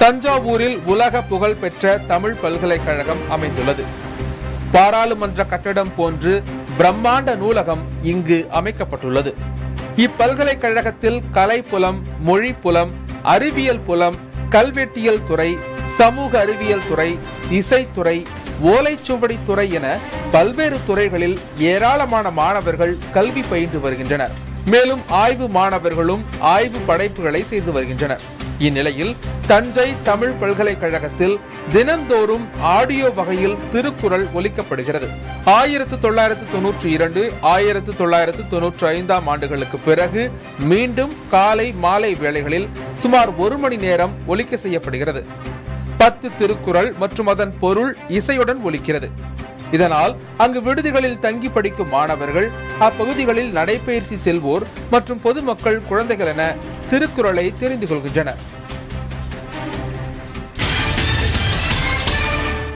தஞ்சாவூரில் உலக புகழ் பெற்ற தமிழ் பல்கலைக்கழகம் அமைந்துள்ளது பாராளுமன்ற கட்டடம் போன்று பிரம்மாண்ட நூலகம் இங்கு அமைக்கப்பட்டுள்ளது இப்பல்கலைக்கழகத்தில் கலைப்புலம் மொழி புலம் அறிவியல் புலம் கல்வெட்டியல் துறை சமூக அறிவியல் துறை இசைத்துறை ஓலைச்சுவடி துறை என பல்வேறு துறைகளில் ஏராளமான மாணவர்கள் கல்வி பயின்று வருகின்றனர் மேலும் ஆய்வு மாணவர்களும் ஆய்வு படைப்புகளை செய்து வருகின்றனர் இந்நிலையில் தஞ்சை தமிழ் பல்கலைக்கழகத்தில் தினந்தோறும் ஆடியோ வகையில் திருக்குறள் ஒலிக்கப்படுகிறது ஆயிரத்து தொள்ளாயிரத்து தொன்னூற்றி இரண்டு ஆயிரத்து தொள்ளாயிரத்து தொன்னூற்றி ஐந்தாம் ஆண்டுகளுக்கு பிறகு மீண்டும் காலை மாலை வேளைகளில் சுமார் ஒரு மணி நேரம் ஒலிக்க செய்யப்படுகிறது பத்து திருக்குறள் மற்றும் அதன் பொருள் இசையுடன் ஒலிக்கிறது இதனால் அங்கு விடுதிகளில் தங்கி படிக்கும் மாணவர்கள் அப்பகுதிகளில் நடைபயிற்சி செல்வோர் மற்றும் பொதுமக்கள் குழந்தைகள் என திருக்குறளை தெரிந்து கொள்கின்றனர்